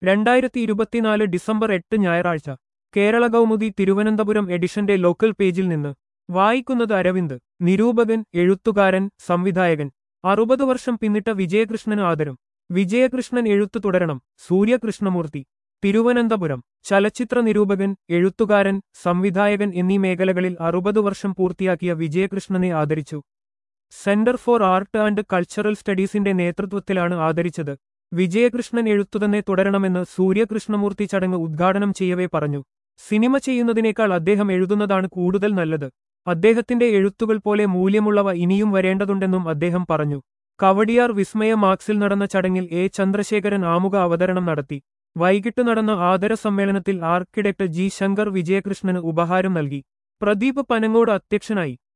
രണ്ടായിരത്തി ഇരുപത്തിനാല് ഡിസംബർ എട്ട് ഞായറാഴ്ച കേരള കൗമുദി തിരുവനന്തപുരം എഡിഷന്റെ ലോക്കൽ പേജിൽ നിന്ന് വായിക്കുന്നത് അരവിന്ദ് നിരൂപകൻ എഴുത്തുകാരൻ സംവിധായകൻ അറുപത് വർഷം പിന്നിട്ട വിജയകൃഷ്ണന് ആദരം വിജയകൃഷ്ണൻ എഴുത്തു തുടരണം സൂര്യകൃഷ്ണമൂർത്തി തിരുവനന്തപുരം ചലച്ചിത്ര നിരൂപകൻ എഴുത്തുകാരൻ സംവിധായകൻ എന്നീ മേഖലകളിൽ അറുപത് വർഷം പൂർത്തിയാക്കിയ വിജയകൃഷ്ണനെ ആദരിച്ചു centre for art and cultural സ്റ്റഡീസിന്റെ നേതൃത്വത്തിലാണ് ആദരിച്ചത് വിജയകൃഷ്ണൻ എഴുത്തുതന്നെ തുടരണമെന്ന് സൂര്യകൃഷ്ണമൂർത്തി ചടങ്ങ് ഉദ്ഘാടനം ചെയ്യവേ പറഞ്ഞു സിനിമ ചെയ്യുന്നതിനേക്കാൾ അദ്ദേഹം എഴുതുന്നതാണ് കൂടുതൽ നല്ലത് അദ്ദേഹത്തിന്റെ എഴുത്തുകൾ പോലെ മൂല്യമുള്ളവ ഇനിയും വരേണ്ടതുണ്ടെന്നും അദ്ദേഹം പറഞ്ഞു കവടിയാർ വിസ്മയ മാർക്സിൽ നടന്ന ചടങ്ങിൽ എ ചന്ദ്രശേഖരൻ ആമുഖ അവതരണം നടത്തി വൈകിട്ട് നടന്ന ആദര സമ്മേളനത്തിൽ ആർക്കിടെക്ട് ജി ശങ്കർ വിജയകൃഷ്ണന് ഉപഹാരം നൽകി പ്രദീപ് പനങ്ങോട് അധ്യക്ഷനായി